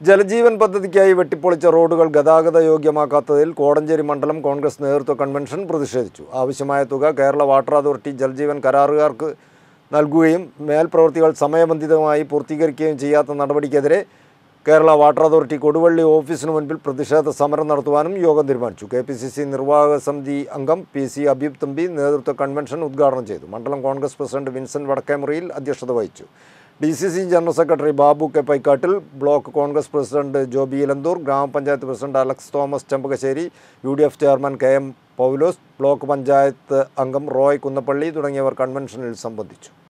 ജലജീവൻ പദ്ധതിക്കായി വെട്ടിപ്പൊളിച്ച റോഡുകൾ ഗതാഗത യോഗ്യമാക്കാത്തതിൽ കോടഞ്ചേരി മണ്ഡലം കോൺഗ്രസ് നേതൃത്വ കൺവെൻഷൻ പ്രതിഷേധിച്ചു ആവശ്യമായ തുക കേരള വാട്ടർ അതോറിറ്റി ജലജീവൻ കരാറുകാർക്ക് നൽകുകയും മേൽപ്രവൃത്തികൾ സമയബന്ധിതമായി പൂർത്തീകരിക്കുകയും ചെയ്യാത്ത നടപടിക്കെതിരെ കേരള വാട്ടർ അതോറിറ്റി കൊടുവള്ളി ഓഫീസിന് മുൻപിൽ പ്രതിഷേധ സമരം നടത്തുവാനും യോഗം തീരുമാനിച്ചു കെ പി സി സി നിർവാഹക സമിതി അംഗം പി സി അബീബ് തമ്പി നേതൃത്വ കൺവെൻഷൻ ഉദ്ഘാടനം ചെയ്തു മണ്ഡലം കോൺഗ്രസ് പ്രസിഡന്റ് വിൻസെന്റ് വടക്കേമുറിയിൽ അധ്യക്ഷത വഹിച്ചു D C C general secretary Babu K Paikkattil block Congress president Joby Elanthoor gramapanchayat president Alex Thomas Chempakassery U D F chairman K M Paulose block panchayat അംഗം റോയ് കുന്നപ്പള്ളി തുടങ്ങിയവർ കൺവെൻഷനിൽ സംബന്ധിച്ചു